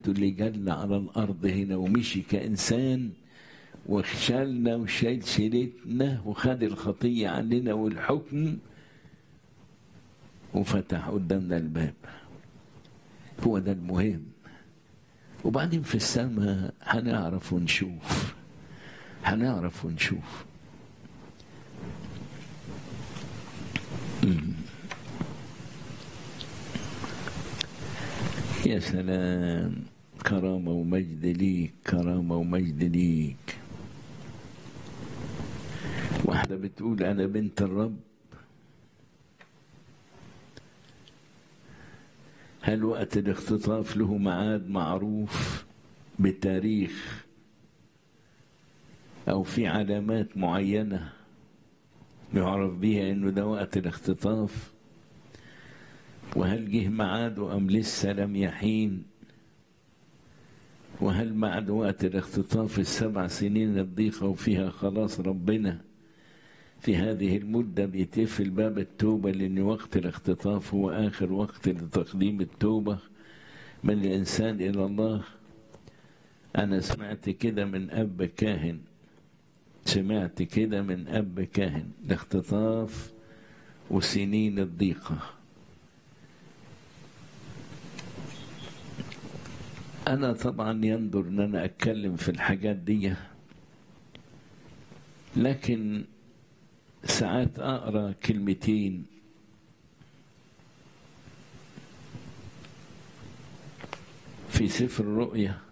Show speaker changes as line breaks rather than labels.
اللي جالنا على الأرض هنا ومشي كإنسان وشالنا وشال شيلتنا وخد الخطية عننا والحكم وفتح قدامنا الباب هو ده المهم وبعدين في السماء هنعرف ونشوف هنعرف ونشوف مم. يا سلام كرامة ومجد ليك كرامة ومجد ليك واحدة بتقول أنا بنت الرب هل وقت الاختطاف له ميعاد معروف بالتاريخ أو في علامات معينة يعرف بيها إنه ده وقت الاختطاف وهل جه ميعاده أم لسه لم يحين وهل بعد وقت الاختطاف السبع سنين الضيقة وفيها خلاص ربنا في هذه المدة بيتقفل باب التوبة لأن وقت الاختطاف هو آخر وقت لتقديم التوبة من الإنسان إلى الله أنا سمعت كده من أب كاهن سمعت كده من أب كاهن الاختطاف وسنين الضيقة أنا طبعا يندر أن أنا أتكلم في الحاجات دي لكن ساعات أقرأ كلمتين في سفر الرؤيا